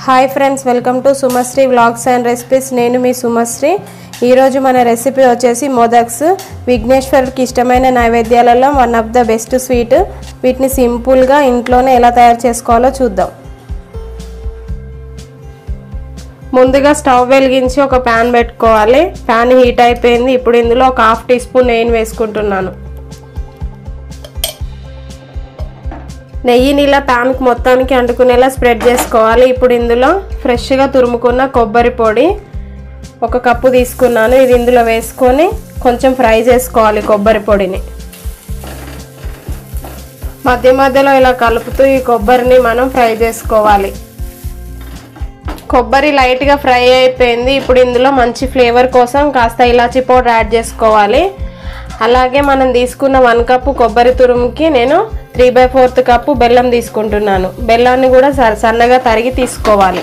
hi friends welcome to Sumashri vlogs and recipes నేను మీ సుమశ్రీ ఈరోజు మన రెసిపీ వచ్చేసి మోదక్స్ విఘ్నేశ్వరుడికి ఇష్టమైన నైవేద్యాలలో one of the best sweet వీటిని సింపుల్గా ఇంట్లోనే ఎలా తయారు చేసుకోవాలో చూద్దాం ముందుగా స్టవ్ వెలిగించి ఒక ప్యాన్ పెట్టుకోవాలి ప్యాన్ హీట్ అయిపోయింది ఇప్పుడు ఇందులో ఒక హాఫ్ టీ స్పూన్ నెయ్యిని వేసుకుంటున్నాను నెయ్యిని ఇలా ప్యాన్కి మొత్తానికి అంటుకునేలా స్ప్రెడ్ చేసుకోవాలి ఇప్పుడు ఇందులో ఫ్రెష్గా తురుముకున్న కొబ్బరి పొడి ఒక కప్పు తీసుకున్నాను ఇది ఇందులో వేసుకొని కొంచెం ఫ్రై చేసుకోవాలి కొబ్బరి పొడిని మధ్య మధ్యలో ఇలా కలుపుతూ ఈ కొబ్బరిని మనం ఫ్రై చేసుకోవాలి కొబ్బరి లైట్గా ఫ్రై అయిపోయింది ఇప్పుడు ఇందులో మంచి ఫ్లేవర్ కోసం కాస్త ఇలాచీ పౌడర్ యాడ్ చేసుకోవాలి అలాగే మనం తీసుకున్న వన్ కప్పు కొబ్బరి తురుముకి నేను త్రీ బై ఫోర్త్ కప్పు బెల్లం తీసుకుంటున్నాను బెల్లాన్ని కూడా సన్నగా తరిగి తీసుకోవాలి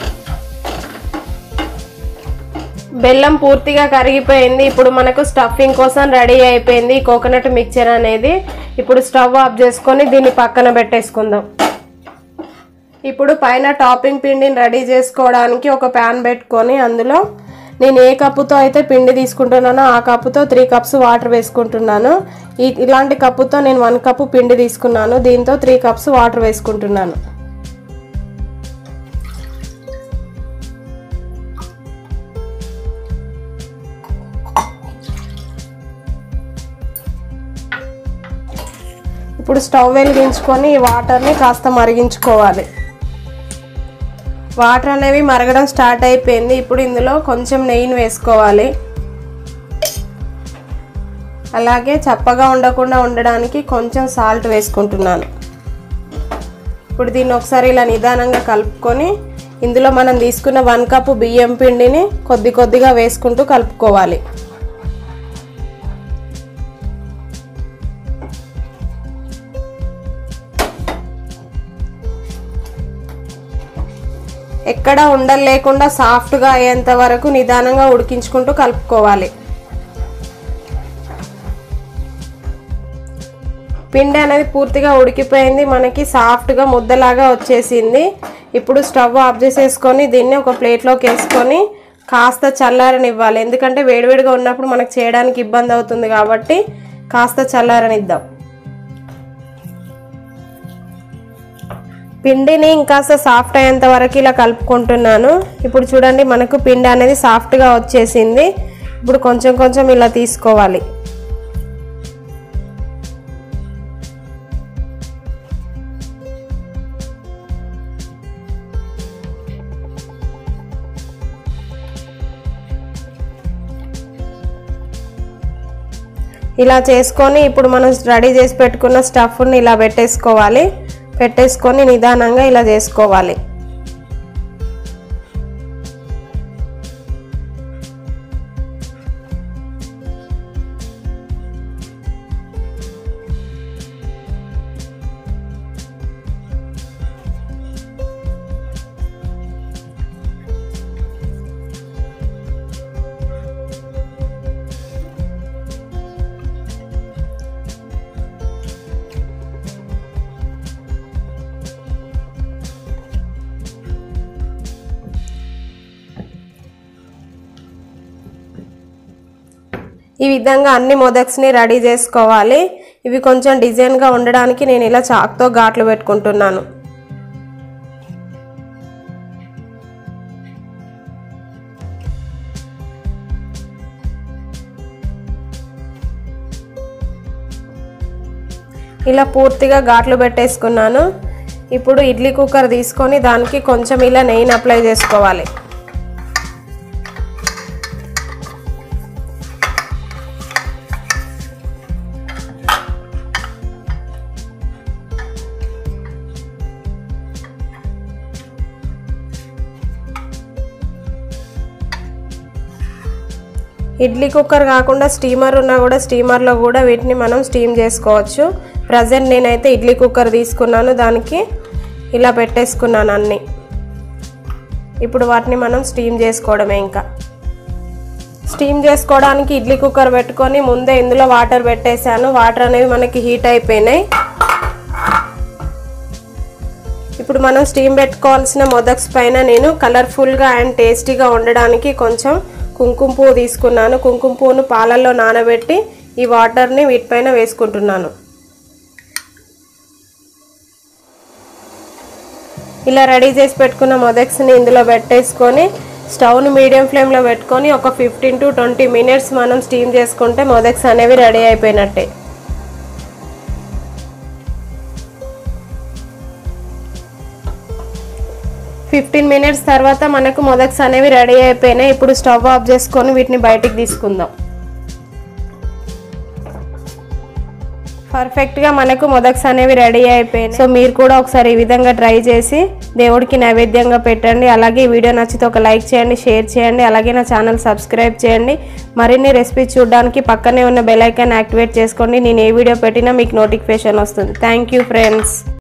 బెల్లం పూర్తిగా కరిగిపోయింది ఇప్పుడు మనకు స్టఫింగ్ కోసం రెడీ అయిపోయింది కోకోనట్ మిక్చర్ అనేది ఇప్పుడు స్టవ్ ఆఫ్ చేసుకొని దీన్ని పక్కన పెట్టేసుకుందాం ఇప్పుడు పైన టాపింగ్ పిండిని రెడీ చేసుకోవడానికి ఒక ప్యాన్ పెట్టుకొని అందులో నేను ఏ కప్పుతో అయితే పిండి తీసుకుంటున్నానో ఆ కప్పుతో త్రీ కప్స్ వాటర్ వేసుకుంటున్నాను ఈ ఇలాంటి కప్పుతో నేను వన్ కప్పు పిండి తీసుకున్నాను దీంతో త్రీ కప్స్ వాటర్ వేసుకుంటున్నాను ఇప్పుడు స్టవ్ వెలిగించుకొని ఈ వాటర్ని కాస్త మరిగించుకోవాలి వాటర్ అనేవి మరగడం స్టార్ట్ అయిపోయింది ఇప్పుడు ఇందులో కొంచెం నెయ్యిని వేసుకోవాలి అలాగే చప్పగా ఉండకుండా ఉండడానికి కొంచెం సాల్ట్ వేసుకుంటున్నాను ఇప్పుడు దీన్ని ఒకసారి ఇలా నిదానంగా కలుపుకొని ఇందులో మనం తీసుకున్న వన్ కప్పు బియ్యం పిండిని కొద్ది కొద్దిగా వేసుకుంటూ కలుపుకోవాలి ఎక్కడ ఉండలు లేకుండా సాఫ్ట్గా అయ్యేంత వరకు నిదానంగా ఉడికించుకుంటూ కలుపుకోవాలి పిండి అనేది పూర్తిగా ఉడికిపోయింది మనకి సాఫ్ట్గా ముద్దలాగా వచ్చేసింది ఇప్పుడు స్టవ్ ఆఫ్ చేసేసుకొని దీన్ని ఒక ప్లేట్లోకి వేసుకొని కాస్త చల్లారనివ్వాలి ఎందుకంటే వేడివేడిగా ఉన్నప్పుడు మనకు చేయడానికి ఇబ్బంది అవుతుంది కాబట్టి కాస్త చల్లారనిద్దాం పిండిని ఇంకాస్త సాఫ్ట్ అయ్యేంత వరకు ఇలా కలుపుకుంటున్నాను ఇప్పుడు చూడండి మనకు పిండి అనేది సాఫ్ట్గా వచ్చేసింది ఇప్పుడు కొంచెం కొంచెం ఇలా తీసుకోవాలి ఇలా చేసుకొని ఇప్పుడు మనం రెడీ చేసి పెట్టుకున్న స్టఫ్ని ఇలా పెట్టేసుకోవాలి పెట్టేసుకొని నిదానంగా ఇలా చేసుకోవాలి ఈ విధంగా అన్ని మొదక్స్ని రెడీ చేసుకోవాలి ఇవి కొంచెం డిజైన్గా ఉండడానికి నేను ఇలా చాక్తో ఘాట్లు పెట్టుకుంటున్నాను ఇలా పూర్తిగా ఘాట్లు పెట్టేసుకున్నాను ఇప్పుడు ఇడ్లీ కుక్కర్ తీసుకొని దానికి కొంచెం ఇలా నెయ్యిని అప్లై చేసుకోవాలి ఇడ్లీ కుక్కర్ కాకుండా స్టీమర్ ఉన్నా కూడా స్టీమర్లో కూడా వీటిని మనం స్టీమ్ చేసుకోవచ్చు ప్రజెంట్ నేనైతే ఇడ్లీ కుక్కర్ తీసుకున్నాను దానికి ఇలా పెట్టేసుకున్నాను అన్ని ఇప్పుడు వాటిని మనం స్టీమ్ చేసుకోవడమే ఇంకా స్టీమ్ చేసుకోవడానికి ఇడ్లీ కుక్కర్ పెట్టుకొని ముందే ఇందులో వాటర్ పెట్టేశాను వాటర్ అనేవి మనకి హీట్ అయిపోయినాయి ఇప్పుడు మనం స్టీమ్ పెట్టుకోవాల్సిన మొదక్స్ పైన నేను కలర్ఫుల్గా అండ్ టేస్టీగా ఉండడానికి కొంచెం కుంకుమ పువ్వు తీసుకున్నాను కుంకుమ పువ్వును పాలల్లో నానబెట్టి ఈ వాటర్ని వీటిపైన వేసుకుంటున్నాను ఇలా రెడీ చేసి పెట్టుకున్న మొదక్స్ని ఇందులో పెట్టేసుకొని స్టవ్ను మీడియం ఫ్లేమ్లో పెట్టుకొని ఒక ఫిఫ్టీన్ టు ట్వంటీ మినిట్స్ మనం స్టీమ్ చేసుకుంటే మొదక్స్ అనేవి రెడీ అయిపోయినట్టే ఫిఫ్టీన్ మినిట్స్ తర్వాత మనకు మొదక్స్ అనేవి రెడీ అయిపోయినాయి ఇప్పుడు స్టవ్ ఆఫ్ చేసుకొని వీటిని బయటికి తీసుకుందాం పర్ఫెక్ట్గా మనకు మొదక్స్ అనేవి రెడీ అయిపోయినాయి సో మీరు కూడా ఒకసారి ఈ విధంగా ట్రై చేసి దేవుడికి నైవేద్యంగా పెట్టండి అలాగే ఈ వీడియో నచ్చితే ఒక లైక్ చేయండి షేర్ చేయండి అలాగే నా ఛానల్ సబ్స్క్రైబ్ చేయండి మరిన్ని రెసిపీస్ చూడడానికి పక్కనే ఉన్న బెల్ ఐకాన్ యాక్టివేట్ చేసుకోండి నేను ఏ వీడియో పెట్టినా మీకు నోటిఫికేషన్ వస్తుంది థ్యాంక్ యూ ఫ్రెండ్స్